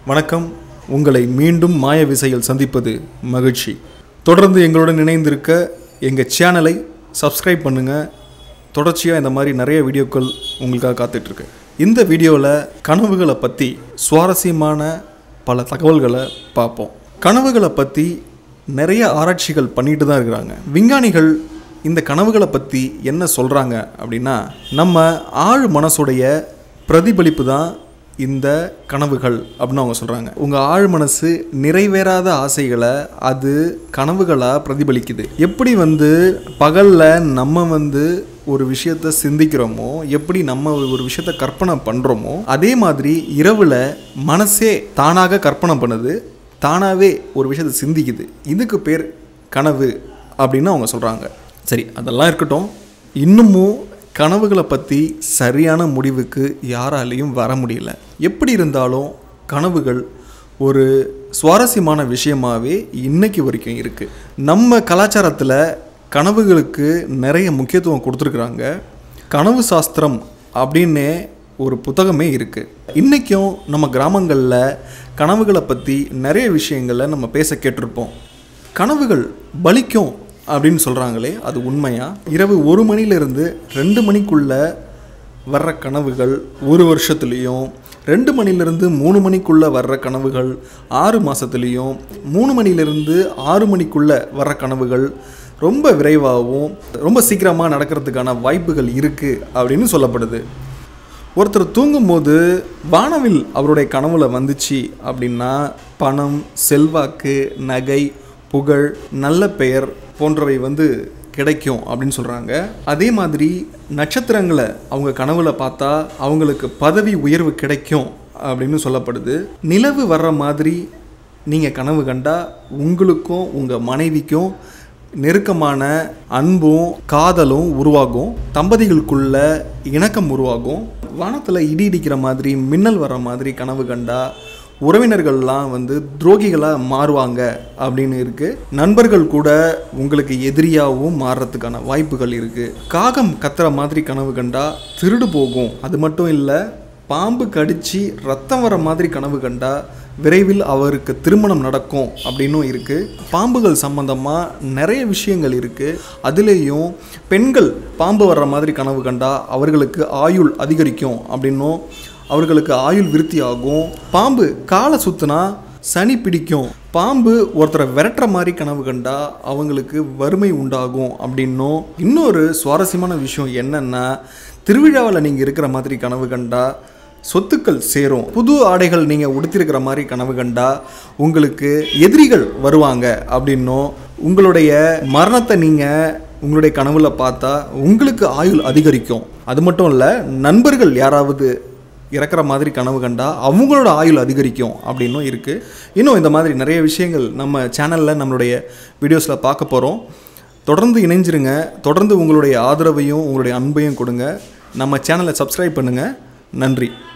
வணக்கம் உங்களை மீண்டும் மாய விசையில் சந்திப்பது மகிழ்ச்சி தொடர்ந்து எங்களுடன் இணைந்திருக்க எங்கள் சேனலை சப்ஸ்கிரைப் பண்ணுங்கள் தொடர்ச்சியாக இந்த மாதிரி நிறைய வீடியோக்கள் உங்களுக்காக காத்துட்ருக்கு இந்த வீடியோவில் கனவுகளை பற்றி சுவாரஸ்யமான பல தகவல்களை பார்ப்போம் கனவுகளை பற்றி நிறைய ஆராய்ச்சிகள் பண்ணிட்டு தான் இருக்கிறாங்க விஞ்ஞானிகள் இந்த கனவுகளை பற்றி என்ன சொல்கிறாங்க அப்படின்னா நம்ம ஆழ் மனசுடைய பிரதிபலிப்பு தான் இந்த கனவுகள் அப்படின்னு அவங்க சொல்கிறாங்க உங்கள் ஆழ் மனசு நிறைவேறாத ஆசைகளை அது கனவுகளாக பிரதிபலிக்குது எப்படி வந்து பகலில் நம்ம வந்து ஒரு விஷயத்த சிந்திக்கிறோமோ எப்படி நம்ம ஒரு விஷயத்த கற்பனை பண்ணுறோமோ அதே மாதிரி இரவில் மனசே தானாக கற்பனை பண்ணுது தானாகவே ஒரு விஷயத்தை சிந்திக்குது இதுக்கு பேர் கனவு அப்படின்னு அவங்க சொல்கிறாங்க சரி அதெல்லாம் இருக்கட்டும் இன்னமும் கனவுகளை பற்றி சரியான முடிவுக்கு யாராலையும் வர முடியல எப்படி இருந்தாலும் கனவுகள் ஒரு சுவாரஸ்யமான விஷயமாகவே இன்னைக்கு வரைக்கும் இருக்குது நம்ம கலாச்சாரத்தில் கனவுகளுக்கு நிறைய முக்கியத்துவம் கொடுத்துருக்குறாங்க கனவு சாஸ்திரம் அப்படின்னே ஒரு புத்தகமே இருக்குது இன்றைக்கும் நம்ம கிராமங்களில் கனவுகளை பற்றி நிறைய விஷயங்களை நம்ம பேச கேட்டிருப்போம் கனவுகள் பலிக்கும் அப்படின்னு சொல்கிறாங்களே அது உண்மையா இரவு ஒரு மணிலேருந்து ரெண்டு மணிக்குள்ளே வர்ற கனவுகள் ஒரு வருஷத்துலேயும் ரெண்டு மணிலேருந்து மூணு மணிக்குள்ளே வர்ற கனவுகள் ஆறு மாதத்துலேயும் மூணு மணிலேருந்து ஆறு மணிக்குள்ளே வர்ற கனவுகள் ரொம்ப விரைவாகவும் ரொம்ப சீக்கிரமாக நடக்கிறதுக்கான வாய்ப்புகள் இருக்குது அப்படின்னு சொல்லப்படுது ஒருத்தர் தூங்கும்போது வானவில் அவருடைய கனவுல வந்துச்சு அப்படின்னா பணம் செல்வாக்கு நகை புகழ் நல்ல பெயர் போன்றவை வந்து கிடைக்கும் அப்படின்னு சொல்கிறாங்க அதே மாதிரி நட்சத்திரங்களை அவங்க கனவுல பார்த்தா அவங்களுக்கு பதவி உயர்வு கிடைக்கும் அப்படின்னு சொல்லப்படுது நிலவு வர்ற மாதிரி நீங்கள் கனவு கண்டா உங்களுக்கும் உங்கள் மனைவிக்கும் நெருக்கமான அன்பும் காதலும் உருவாகும் தம்பதிகளுக்குள்ள இணக்கம் உருவாகும் வானத்தில் இடி இடிக்கிற மாதிரி மின்னல் வர்ற மாதிரி கனவு கண்டா உறவினர்கள்லாம் வந்து துரோகிகளாக மாறுவாங்க அப்படின்னு இருக்குது நண்பர்கள் கூட உங்களுக்கு எதிரியாகவும் மாறுறதுக்கான வாய்ப்புகள் இருக்குது காகம் கத்துற மாதிரி கனவு கண்டா திருடு போகும் அது மட்டும் இல்லை பாம்பு கடிச்சு ரத்தம் வர மாதிரி கனவு கண்டா விரைவில் அவருக்கு திருமணம் நடக்கும் அப்படின்னும் இருக்குது பாம்புகள் சம்பந்தமாக நிறைய விஷயங்கள் இருக்குது அதுலேயும் பெண்கள் பாம்பு வர்ற மாதிரி கனவு கண்டா அவர்களுக்கு ஆயுள் அதிகரிக்கும் அப்படின்னும் அவர்களுக்கு ஆயுள் விருத்தி ஆகும் பாம்பு காலை சுத்துனா சனி பிடிக்கும் பாம்பு ஒருத்தரை விரட்டுற மாதிரி கனவு கண்டா அவங்களுக்கு வறுமை உண்டாகும் அப்படின்னும் இன்னொரு சுவாரஸ்யமான விஷயம் என்னன்னா திருவிழாவில் நீங்கள் இருக்கிற மாதிரி கனவு கண்டா சொத்துக்கள் சேரும் புது ஆடைகள் நீங்கள் உடுத்திருக்கிற மாதிரி கனவு கண்டா உங்களுக்கு எதிரிகள் வருவாங்க அப்படின்னும் உங்களுடைய மரணத்தை நீங்கள் உங்களுடைய கனவுல பார்த்தா உங்களுக்கு ஆயுள் அதிகரிக்கும் அது மட்டும் இல்லை நண்பர்கள் யாராவது இறக்குற மாதிரி கனவு கண்டா அவங்களோட ஆயுள் அதிகரிக்கும் அப்படின்னும் இருக்குது இன்னும் இந்த மாதிரி நிறைய விஷயங்கள் நம்ம சேனலில் நம்மளுடைய வீடியோஸில் பார்க்க போகிறோம் தொடர்ந்து இணைஞ்சிருங்க தொடர்ந்து உங்களுடைய ஆதரவையும் உங்களுடைய அன்பையும் கொடுங்க நம்ம சேனலை சப்ஸ்கிரைப் பண்ணுங்கள் நன்றி